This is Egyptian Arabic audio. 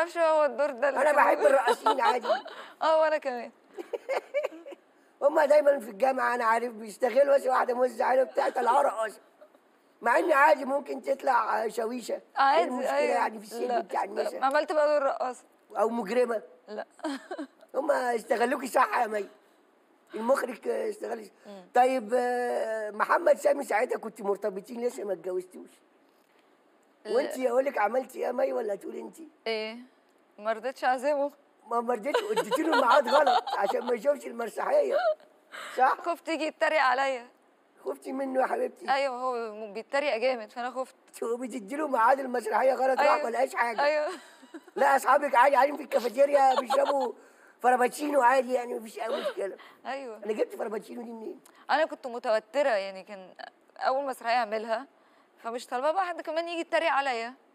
اعرفش هو الدور ده اللي انا كان- بحب الرقاصين عادي اه وانا كمان هما دايما في الجامعه انا عارف بيستغلوا بس واحده مزعله بتاع طلعوا رقاصه مع ان عادي ممكن تطلع شويشه إيه عادي المشكله ايوه يعني في السن لا، بتاع لا، النساء ما عملت بقى دور رقاصه او مجرمه لا هما استغلوكي صح يا مي المخرج استغل طيب آه، محمد سامي ساعتها كنت مرتبطين لسه ما اتجوزتوش وانت اقول لك عملتي ايه يا مي ولا تقولي انت ايه ما رضيتش اعزمه ما مرضيتش اديتي له الميعاد غلط عشان ما يشوفش المسرحيه صح خفت يجي يتريق عليا خفتي منه يا حبيبتي ايوه هو م- بيتريق جامد فانا خفت بتدي له ميعاد المسرحيه غلط راح ما لقاش حاجه ايوه لا اصحابك عادي قاعدين في الكافيتيريا بيشربوا فرابتشينو عادي يعني مفيش اي مشكله ايوه انا جبت فرابتشينو دي منين؟ انا كنت متوتره يعني كان اول مسرحيه اعملها فمش طالبه بقى حد كمان يجي يتريق عليا